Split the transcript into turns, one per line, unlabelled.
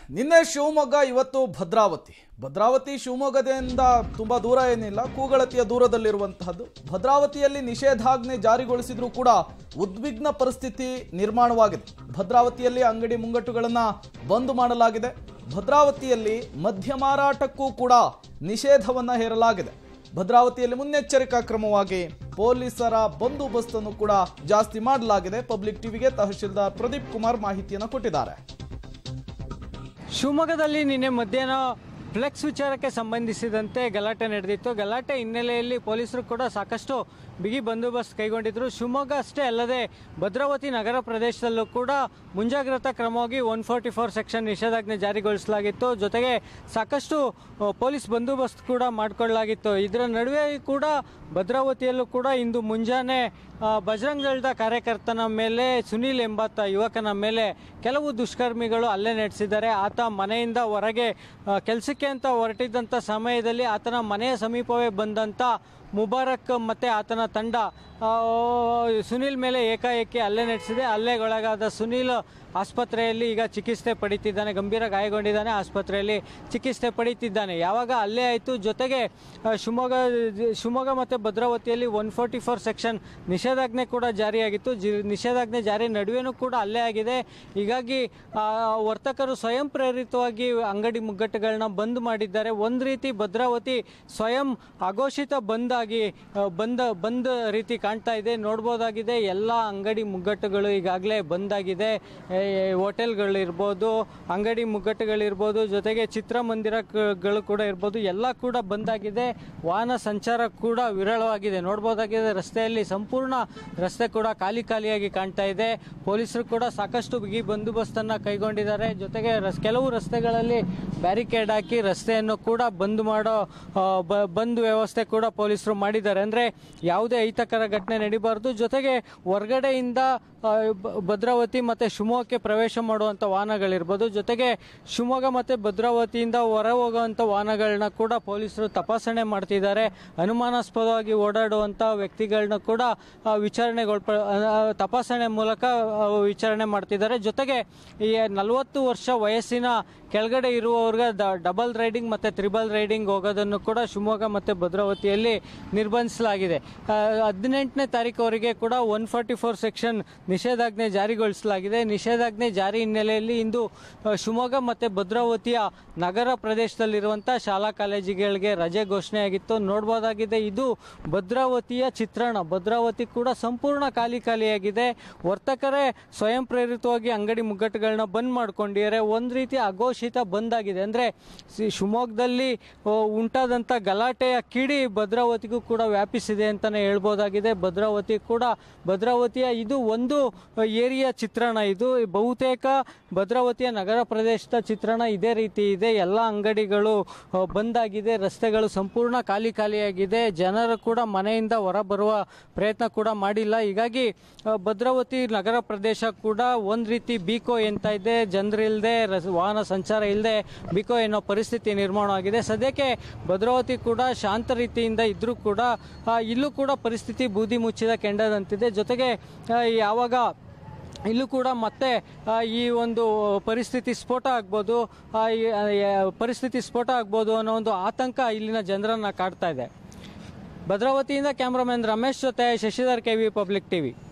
ನಿನ್ನೆ ಶಿವಮೊಗ್ಗ ಇವತ್ತು ಭದ್ರಾವತಿ ಭದ್ರಾವತಿ ಶಿವಮೊಗ್ಗದಿಂದ ತುಂಬ ದೂರ ಏನಿಲ್ಲ ಕೂಗಳತಿಯ ದೂರದಲ್ಲಿರುವಂತಹದ್ದು ಭದ್ರಾವತಿಯಲ್ಲಿ ನಿಷೇಧಾಜ್ಞೆ ಜಾರಿಗೊಳಿಸಿದ್ರೂ ಕೂಡ ಉದ್ವಿಗ್ನ ಪರಿಸ್ಥಿತಿ ನಿರ್ಮಾಣವಾಗಿದೆ ಭದ್ರಾವತಿಯಲ್ಲಿ ಅಂಗಡಿ ಮುಂಗಟ್ಟುಗಳನ್ನು ಬಂದ್ ಮಾಡಲಾಗಿದೆ ಭದ್ರಾವತಿಯಲ್ಲಿ ಮದ್ಯ ಮಾರಾಟಕ್ಕೂ ಕೂಡ ನಿಷೇಧವನ್ನು ಹೇರಲಾಗಿದೆ ಭದ್ರಾವತಿಯಲ್ಲಿ ಮುನ್ನೆಚ್ಚರಿಕಾ ಕ್ರಮವಾಗಿ ಪೊಲೀಸರ ಬಂದೋಬಸ್ತನ್ನು ಕೂಡ ಜಾಸ್ತಿ ಮಾಡಲಾಗಿದೆ ಪಬ್ಲಿಕ್ ಟಿವಿಗೆ ತಹಶೀಲ್ದಾರ್ ಪ್ರದೀಪ್ ಕುಮಾರ್ ಮಾಹಿತಿಯನ್ನು ಕೊಟ್ಟಿದ್ದಾರೆ
ಶಿವಮೊಗ್ಗದಲ್ಲಿ ನಿನ್ನೆ ಮಧ್ಯಾಹ್ನ ಫ್ಲೆಕ್ಸ್ ವಿಚಾರಕ್ಕೆ ಸಂಬಂಧಿಸಿದಂತೆ ಗಲಾಟೆ ನಡೆದಿತ್ತು ಗಲಾಟೆ ಹಿನ್ನೆಲೆಯಲ್ಲಿ ಪೊಲೀಸರು ಕೂಡ ಸಾಕಷ್ಟು ಬಿಗಿ ಬಂದೋಬಸ್ತ್ ಕೈಗೊಂಡಿದ್ರು ಶಿವಮೊಗ್ಗ ಅಷ್ಟೇ ಅಲ್ಲದೆ ಭದ್ರಾವತಿ ನಗರ ಪ್ರದೇಶದಲ್ಲೂ ಕೂಡ ಮುಂಜಾಗ್ರತಾ ಕ್ರಮವಾಗಿ ಒನ್ ಫೋರ್ಟಿ ಫೋರ್ ಸೆಕ್ಷನ್ ನಿಷೇಧಾಜ್ಞೆ ಜಾರಿಗೊಳಿಸಲಾಗಿತ್ತು ಜೊತೆಗೆ ಸಾಕಷ್ಟು ಅ, ಪೊಲೀಸ್ ಬಂದೋಬಸ್ತ್ ಕೂಡ ಮಾಡಿಕೊಳ್ಳಲಾಗಿತ್ತು ಇದರ ನಡುವೆ ಕೂಡ ಭದ್ರಾವತಿಯಲ್ಲೂ ಕೂಡ ಇಂದು ಮುಂಜಾನೆ ಆ, ಬಜರಂಗ್ ದಳದ ಕಾರ್ಯಕರ್ತನ ಮೇಲೆ ಸುನೀಲ್ ಎಂಬಾತ ಯುವಕನ ಮೇಲೆ ಕೆಲವು ದುಷ್ಕರ್ಮಿಗಳು ಹಲ್ಲೆ ನಡೆಸಿದ್ದಾರೆ ಆತ ಮನೆಯಿಂದ ಹೊರಗೆ ಕೆಲಸಕ್ಕೆ ಅಂತ ಹೊರಟಿದ್ದಂಥ ಸಮಯದಲ್ಲಿ ಆತನ ಮನೆಯ ಸಮೀಪವೇ ಬಂದಂಥ ಮುಬಾರಕ್ ಮತ್ತು ಆತನ ತಂಡ ಆ, ಸುನೀಲ್ ಮೇಲೆ ಏಕಾಏಕಿ ಹಲ್ಲೆ ನಡೆಸಿದೆ ಹಲ್ಲೆಗೊಳಗಾದ ಸುನೀಲ್ ಆಸ್ಪತ್ರೆಯಲ್ಲಿ ಈಗ ಚಿಕಿತ್ಸೆ ಪಡೀತಿದ್ದಾನೆ ಗಂಭೀರ ಗಾಯಗೊಂಡಿದ್ದಾನೆ ಆಸ್ಪತ್ರೆಯಲ್ಲಿ ಚಿಕಿತ್ಸೆ ಪಡೀತಿದ್ದಾನೆ ಯಾವಾಗ ಹಲ್ಲೆ ಆಯಿತು ಜೊತೆಗೆ ಆ, ಶಿವಮೊಗ್ಗ ಶಿವಮೊಗ್ಗ ಮತ್ತು ಭದ್ರಾವತಿಯಲ್ಲಿ ಒನ್ ಫೋರ್ಟಿ ಫೋರ್ ಸೆಕ್ಷನ್ ನಿಷೇಧಾಜ್ಞೆ ಕೂಡ ಜಾರಿಯಾಗಿತ್ತು ಜಿ ನಿಷೇಧಾಜ್ಞೆ ಜಾರಿ ನಡುವೆನೂ ಕೂಡ ಹಲ್ಲೆ ಆಗಿದೆ ಹೀಗಾಗಿ ಆ, ವರ್ತಕರು ಸ್ವಯಂ ಪ್ರೇರಿತವಾಗಿ ಅಂಗಡಿ ಮುಗ್ಗಟ್ಟುಗಳನ್ನ ಬಂದ್ ಮಾಡಿದ್ದಾರೆ ಒಂದು ರೀತಿ ಭದ್ರಾವತಿ ಸ್ವಯಂ ಅಘೋಷಿತ ಬಂದ್ ಆಗಿ ಆ, ಬಂದ ಬಂದ್ ರೀತಿ ಕಾಣ್ತಾ ಇದೆ ನೋಡ್ಬೋದಾಗಿದೆ ಎಲ್ಲ ಅಂಗಡಿ ಮುಗ್ಗಟ್ಟುಗಳು ಈಗಾಗಲೇ ಬಂದಾಗಿದೆ ಏ, ಹೋಟೆಲ್ಗಳಿರ್ಬೋದು ಅಂಗಡಿ ಮುಗ್ಗಟ್ಟುಗಳಿರ್ಬೋದು ಜೊತೆಗೆ ಚಿತ್ರಮಂದಿರಗಳು ಕೂಡ ಇರ್ಬೋದು ಎಲ್ಲ ಕೂಡ ಬಂದಾಗಿದೆ ವಾಹನ ಸಂಚಾರ ಕೂಡ ವಿರಳವಾಗಿದೆ ನೋಡ್ಬೋದಾಗಿದೆ ರಸ್ತೆಯಲ್ಲಿ ಸಂಪೂರ್ಣ ರಸ್ತೆ ಕೂಡ ಖಾಲಿ ಖಾಲಿಯಾಗಿ ಕಾಣ್ತಾ ಇದೆ ಪೊಲೀಸರು ಕೂಡ ಸಾಕಷ್ಟು ಬಿಗಿ ಬಂದೋಬಸ್ತನ್ನು ಕೈಗೊಂಡಿದ್ದಾರೆ ಜೊತೆಗೆ ರಸ್ ಕೆಲವು ರಸ್ತೆಗಳಲ್ಲಿ ಬ್ಯಾರಿಕೇಡ್ ಹಾಕಿ ರಸ್ತೆಯನ್ನು ಕೂಡ ಬಂದ್ ಮಾಡೋ ಆ, ಬ- ಬಂದ್ ವ್ಯವಸ್ಥೆ ಕೂಡ ಪೊಲೀಸರು ಮಾಡಿದ್ದಾರೆ ಅಂದರೆ ಯಾವುದೇ ಅಹಿತಕರ ಘಟನೆ ನಡೀಬಾರ್ದು ಜೊತೆಗೆ ಹೊರಗಡೆಯಿಂದ ಆ, ಬ- ಭದ್ರಾವತಿ ಮತ್ತು ಶಿವಮೊಗ್ಗಕ್ಕೆ ಪ್ರವೇಶ ಮಾಡುವಂಥ ವಾಹನಗಳಿರ್ಬೋದು ಜೊತೆಗೆ ಶಿವಮೊಗ್ಗ ಮತ್ತು ಭದ್ರಾವತಿಯಿಂದ ಹೊರ ಹೋಗುವಂಥ ವಾಹನಗಳನ್ನ ಕೂಡ ಪೊಲೀಸರು ತಪಾಸಣೆ ಮಾಡ್ತಿದ್ದಾರೆ ಅನುಮಾನಾಸ್ಪದವಾಗಿ ಓಡಾಡುವಂಥ ವ್ಯಕ್ತಿಗಳನ್ನ ಕೂಡ ಆ, ವಿಚಾರಣೆಗೊಳ್ಪ ಆ, ತಪಾಸಣೆ ಮೂಲಕ ಆ, ವಿಚಾರಣೆ ಮಾಡ್ತಿದ್ದಾರೆ ಜೊತೆಗೆ ಈ ನಲವತ್ತು ವರ್ಷ ವಯಸ್ಸಿನ ಕೆಳಗಡೆ ಇರುವವ್ರಿಗೆ ದ- ಡಬಲ್ ರೈಡಿಂಗ್ ಮತ್ತು ತ್ರಿಬಲ್ ರೈಡಿಂಗ್ ಹೋಗೋದನ್ನು ಕೂಡ ಶಿವಮೊಗ್ಗ ಮತ್ತು ಭದ್ರಾವತಿಯಲ್ಲಿ ನಿರ್ಬಂಧಿಸಲಾಗಿದೆ ಆ, ಹದಿನೆಂಟನೇ ತಾರೀಕುವರೆಗೆ ಕೂಡ ಒನ್ ಫಾರ್ಟಿ ಫೋರ್ ಸೆಕ್ಷನ್ ನಿಷೇಧಾಜ್ಞೆ ಜಾರಿಗೊಳಿಸಲಾಗಿದೆ ನಿಷೇಧಾಜ್ಞೆ ಜಾರಿ ಹಿನ್ನೆಲೆಯಲ್ಲಿ ಇಂದು ಆ, ಶಿವಮೊಗ್ಗ ಮತ್ತು ಭದ್ರಾವತಿಯ ನಗರ ಪ್ರದೇಶದಲ್ಲಿರುವಂಥ ಶಾಲಾ ಕಾಲೇಜುಗಳಿಗೆ ರಜೆ ಘೋಷಣೆಯಾಗಿತ್ತು ನೋಡ್ಬೋದಾಗಿದೆ ಇದು ಭದ್ರಾವತಿಯ ಚಿತ್ರಣ ಭದ್ರಾವತಿ ಕೂಡ ಸಂಪೂರ್ಣ ಖಾಲಿ ಖಾಲಿಯಾಗಿದೆ ವರ್ತಕರೇ ಸ್ವಯಂ ಪ್ರೇರಿತವಾಗಿ ಅಂಗಡಿ ಮುಗ್ಗಟ್ಟುಗಳನ್ನ ಬಂದ್ ಮಾಡ್ಕೊಂಡಿದ್ದಾರೆ ಒಂದು ರೀತಿ ಅಘೋಷಿತ ಬಂದ್ ಆಗಿದೆ ಅಂದರೆ ಶಿವಮೊಗ್ಗದಲ್ಲಿ ಆ, ಉಂಟಾದಂಥ ಗಲಾಟೆಯ ಕಿಡಿ ಭದ್ರಾವತಿಗೂ ಕೂಡ ವ್ಯಾಪಿಸಿದೆ ಅಂತಲೇ ಹೇಳ್ಬೋದಾಗಿದೆ ಭದ್ರಾವತಿ ಕೂಡ ಭದ್ರಾವತಿಯ ಇದು ಒಂದು ಏರಿಯಾ ಚಿತ್ರಣ ಇದು ಬಹುತೇಕ ಭದ್ರಾವತಿಯ ನಗರ ಪ್ರದೇಶದ ಚಿತ್ರಣ ಇದೇ ರೀತಿ ಇದೆ ಎಲ್ಲ ಅಂಗಡಿಗಳು ಆ, ಬಂದಾಗಿದೆ ರಸ್ತೆಗಳು ಸಂಪೂರ್ಣ ಖಾಲಿ ಖಾಲಿಯಾಗಿದೆ ಜನರು ಕೂಡ ಮನೆಯಿಂದ ಹೊರ ಬರುವ ಪ್ರಯತ್ನ ಕೂಡ ಮಾಡಿಲ್ಲ ಹೀಗಾಗಿ ಆ, ಭದ್ರಾವತಿ ನಗರ ಪ್ರದೇಶ ಕೂಡ ಒಂದು ರೀತಿ ಬೀಕೋ ಎಂತ ಇದೆ ಜನರಿಲ್ಲದೆ ವಾಹನ ಸಂಚಾರ ಇಲ್ಲದೆ ಬಿಕೋ ಎನ್ನೋ ಪರಿಸ್ಥಿತಿ ನಿರ್ಮಾಣವಾಗಿದೆ ಸದ್ಯಕ್ಕೆ ಭದ್ರಾವತಿ ಕೂಡ ಶಾಂತ ರೀತಿಯಿಂದ ಇದ್ರೂ ಕೂಡ ಆ, ಇಲ್ಲೂ ಕೂಡ ಪರಿಸ್ಥಿತಿ ಬೂದಿ ಮುಚ್ಚಿದ ಕೆಂಡದಂತಿದೆ ಜೊತೆಗೆ ಆ, ಯಾವಾಗ ಇಲ್ಲೂ ಕೂಡ ಮತ್ತೆ ಆ, ಈ ಒಂದು ಪರಿಸ್ಥಿತಿ ಸ್ಫೋಟ ಆಗ್ಬೋದು ಆ, ಈ, ಆ, ಯ- ಪರಿಸ್ಥಿತಿ ಸ್ಫೋಟ ಆಗ್ಬೋದು ಅನ್ನೋ ಒಂದು ಆತಂಕ ಇಲ್ಲಿನ ಜನರನ್ನ ಕಾಡ್ತಾ ಇದೆ ಭದ್ರಾವತಿಯಿಂದ ಕ್ಯಾಮ್ರಾಮನ್ ರಮೇಶ್ ಜೊತೆ ಶಶಿಧರ್ ಕೆವಿ ಪಬ್ಲಿಕ್ ಟಿವಿ